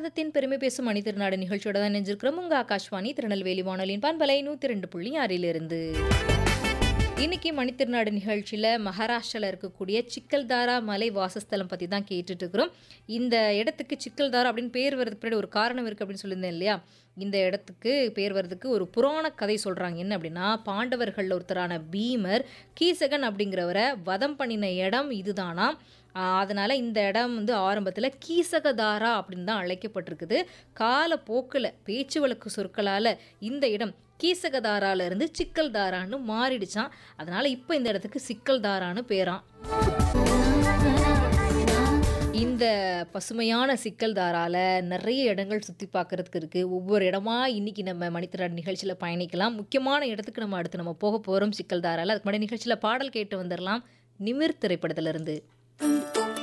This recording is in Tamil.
பாரதத்தின் பெருமை பேசும் மணி திருநாடு நிகழ்ச்சியோட தான் நெஞ்சிருக்கிறோம் உங்க ஆகாஷ்வாணி திருநெல்வேலி வானொலியின் பண்பலை நூற்றி ரெண்டு புள்ளி ஆறிலிருந்து இன்னைக்கு மணித்திருநாடு நிகழ்ச்சியில் மகாராஷ்டிராவில் இருக்கக்கூடிய சிக்கல்தாரா மலை வாசஸ்தலம் பற்றி தான் கேட்டுட்டு இருக்கிறோம் இந்த இடத்துக்கு சிக்கல்தாரா அப்படின்னு பேர் வர்றதுக்கு பின்னாடி ஒரு காரணம் இருக்குது அப்படின்னு சொல்லியிருந்தேன் இல்லையா இந்த இடத்துக்கு பேர் வர்றதுக்கு ஒரு புராண கதை சொல்கிறாங்க என்ன அப்படின்னா பாண்டவர்களில் ஒருத்தரான பீமர் கீசகன் அப்படிங்கிறவரை வதம் பண்ணின இடம் இதுதானா அதனால் இந்த இடம் வந்து ஆரம்பத்தில் கீசகதாரா அப்படின்னு தான் அழைக்கப்பட்டிருக்குது காலப்போக்கில் பேச்சு வழக்கு சொற்களால் இந்த இடம் கீசகதாரால இருந்து சிக்கல்தாரான்னு மாறிடுச்சான் அதனால இப்போ இந்த இடத்துக்கு சிக்கல்தாரான்னு பேரான் இந்த பசுமையான சிக்கல்தாரால நிறைய இடங்கள் சுற்றி பார்க்கறதுக்கு இருக்குது ஒவ்வொரு இடமா இன்னைக்கு நம்ம மணித்திராட் நிகழ்ச்சியில் பயணிக்கலாம் முக்கியமான இடத்துக்கு நம்ம அடுத்து நம்ம போக போகிறோம் சிக்கல்தாரால அதுக்கு முன்னாடி நிகழ்ச்சியில் பாடல் கேட்டு வந்துடலாம் நிமிர் திரைப்படத்திலிருந்து